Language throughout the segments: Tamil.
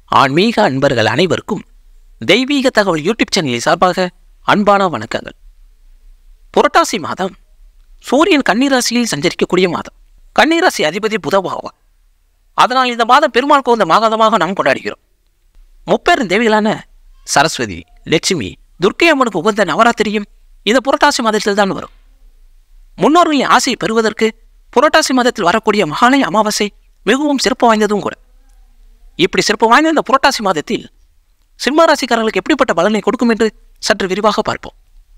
ஆன்மீக அன்பர்கள் அனைவருக்கும் தெய்வீக தகவல் யூடியூப் சேனலில் சார்பாக அன்பான வணக்கங்கள் புரட்டாசி மாதம் சூரியன் கன்னிராசியில் சஞ்சரிக்கக்கூடிய மாதம் கன்னிராசி அதிபதி புதவாவார் அதனால் இந்த மாதம் பெருமாள் கோந்த மாதமாக நாம் கொண்டாடுகிறோம் முப்பெரும் தேவிகளான சரஸ்வதி லட்சுமி துர்க்கை அம்மனுக்கு உகந்த நவராத்திரியும் இந்த புரட்டாசி மாதத்தில் தான் வரும் முன்னோர்களின் ஆசையை பெறுவதற்கு புரட்டாசி மாதத்தில் வரக்கூடிய மகாலய அமாவாசை மிகவும் சிறப்பு வாய்ந்ததும் கூட இப்படி சிறப்பு வாய்ந்த இந்த புரட்டாசி மாதத்தில் சிம்ம ராசிக்காரர்களுக்கு எப்படிப்பட்ட பலனை கொடுக்கும் என்று சற்று விரிவாக பார்ப்போம்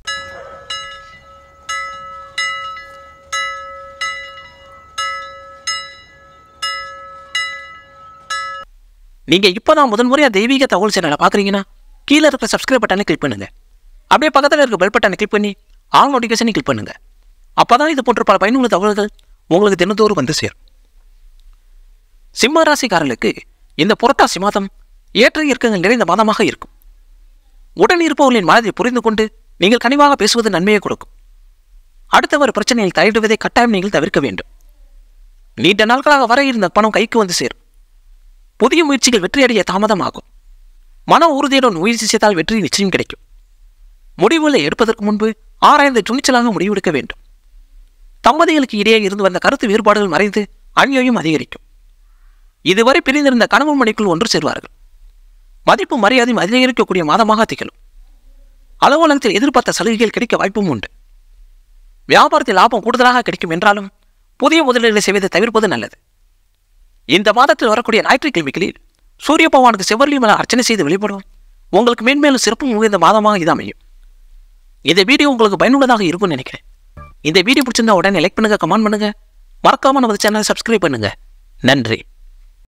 நீங்க இப்பதான் முதன் முறையா தெய்வீக தகவல் சேனலை பாக்குறீங்கன்னா கீழே இருக்கிற சப்ஸ்கிரைப் பட்டனை கிளிக் பண்ணுங்க அப்படியே பக்கத்தில் இருக்க பெல் பட்டனை கிளிக் பண்ணி ஆல் நோட்டிஃபிகேஷனை கிளிக் பண்ணுங்க அப்பதான் இது போன்ற பல பயனுள்ள தகவல்கள் உங்களுக்கு தினந்தோறும் வந்து சேரும் சிம்ம ராசிக்காரர்களுக்கு இந்த புரட்டாசி மாதம் ஏற்ற இறக்கங்கள் நிறைந்த மாதமாக இருக்கும் உடன் இருப்பவர்களின் மனதை புரிந்து கொண்டு நீங்கள் கனிவாக பேசுவது நன்மையை கொடுக்கும் அடுத்தவர் பிரச்சனையில் தலையிடுவதை கட்டாயம் நீங்கள் தவிர்க்க வேண்டும் நீண்ட நாட்களாக வர இருந்த பணம் கைக்கு வந்து சேரும் புதிய முயற்சிகள் வெற்றியடைய தாமதமாகும் மன உறுதியுடன் முயற்சி செய்தால் வெற்றி நிச்சயம் கிடைக்கும் முடிவுகளை எடுப்பதற்கு முன்பு ஆராய்ந்து துணிச்சலாக முடிவெடுக்க வேண்டும் தம்பதிகளுக்கு இடையே இருந்து வந்த கருத்து வேறுபாடுகள் மறைந்து அந்யோயம் அதிகரிக்கும் இதுவரை பிரிந்திருந்த கணவன் மணிக்குள் ஒன்று சேர்வார்கள் மதிப்பு மரியாதையும் அதிகரிக்கக்கூடிய மாதமாக திகழும் அலுவலகத்தில் எதிர்பார்த்த சலுகைகள் கிடைக்க வாய்ப்பும் உண்டு வியாபாரத்தில் லாபம் கூடுதலாக கிடைக்கும் என்றாலும் புதிய முதலீடுகளை செய்வதை தவிர்ப்பது நல்லது இந்த மாதத்தில் வரக்கூடிய ஞாயிற்றுக்கிழமைகளில் சூரிய பகவானுக்கு செவ்வரளி மலை அர்ச்சனை செய்து வழிபடும் உங்களுக்கு மேன்மேலும் சிறப்பு மிகுந்த மாதமாக இது அமையும் இந்த வீடியோ உங்களுக்கு பயனுள்ளதாக இருக்கும்னு நினைக்கிறேன் இந்த வீடியோ பிடிச்சிருந்தா உடனே லைக் பண்ணுங்க கமெண்ட் பண்ணுங்க மறக்காம நமது சேனலை சப்ஸ்கிரைப் பண்ணுங்க நன்றி